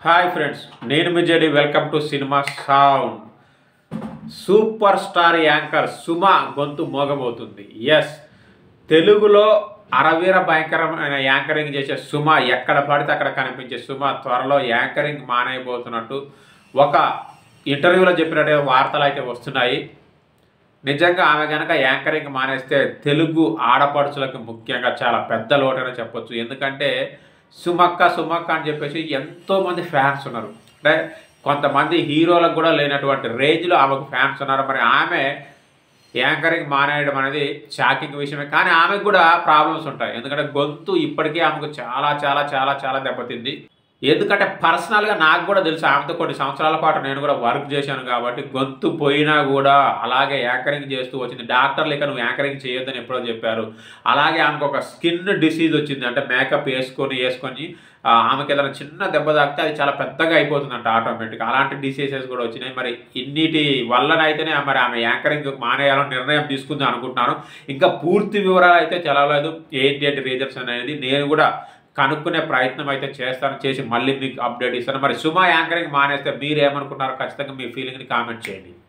hi friends నేను మీ JD welcome to cinema sound super star anchor Suma గొంతు మోగబోతుంది ఎస్ తెలుగులో అరవీర భయంకరమైన యాంకరింగ్ చేసే సుమ ఎక్కడ పడితే అక్కడ కనిపించే సుమ త్వరలో యాంకరింగ్ మానేయబోతున్నట్టు ఒక ఇంటర్వ్యూలో చెప్పినట్టు వార్తలు అయితే వస్తున్నాయి నిజంగా ఆమె కనుక యాంకరింగ్ మానేస్తే తెలుగు ఆడపడుచులకు ముఖ్యంగా చాలా పెద్ద లోటనే చెప్పొచ్చు ఎందుకంటే సుమక్క సుమక్క అని చెప్పేసి ఎంతోమంది ఫ్యాన్స్ ఉన్నారు అంటే కొంతమంది హీరోలకు కూడా లేనటువంటి రేంజ్లో ఆమెకు ఫ్యాన్స్ ఉన్నారు మరి ఆమె యాంకరింగ్ మానేయడం అనేది షాకింగ్ విషయమే కానీ ఆమెకు కూడా ప్రాబ్లమ్స్ ఉంటాయి ఎందుకంటే గొంతు ఇప్పటికీ ఆమెకు చాలా చాలా చాలా చాలా దెబ్బతింది ఎందుకంటే పర్సనల్గా నాకు కూడా తెలుసు ఆమెతో కొన్ని సంవత్సరాల పాటు నేను కూడా వర్క్ చేశాను కాబట్టి గొంతు పోయినా కూడా అలాగే యాంకరింగ్ చేస్తూ వచ్చింది డాక్టర్లు ఇక నువ్వు యాంకరింగ్ చేయొద్దని ఎప్పుడో చెప్పారు అలాగే ఆమెకు ఒక స్కిన్ డిసీజ్ వచ్చింది అంటే మేకప్ వేసుకొని వేసుకొని ఆ, ఆమెకి ఏదైనా చిన్న దెబ్బ తాకితే అది చాలా పెద్దగా అయిపోతుందంట ఆటోమేటిక్ అలాంటి డిసీజెస్ కూడా వచ్చినాయి మరి ఇన్నిటి వల్లనైతేనే మరి ఆమె యాంకరింగ్ మానేయాలని నిర్ణయం తీసుకుంది అనుకుంటున్నాను ఇంకా పూర్తి వివరాలు అయితే తెలవలేదు ఏంటి ఏంటి రీజన్స్ అనేది నేను కూడా కనుక్కునే ప్రయత్నం అయితే చేస్తాను చేసి మళ్ళీ మీకు అప్డేట్ ఇస్తాను మరి సుమా యాంకరింగ్ మానేస్తే మీరు ఏమనుకుంటారో ఖచ్చితంగా మీ ఫీలింగ్ని కామెంట్ చేయండి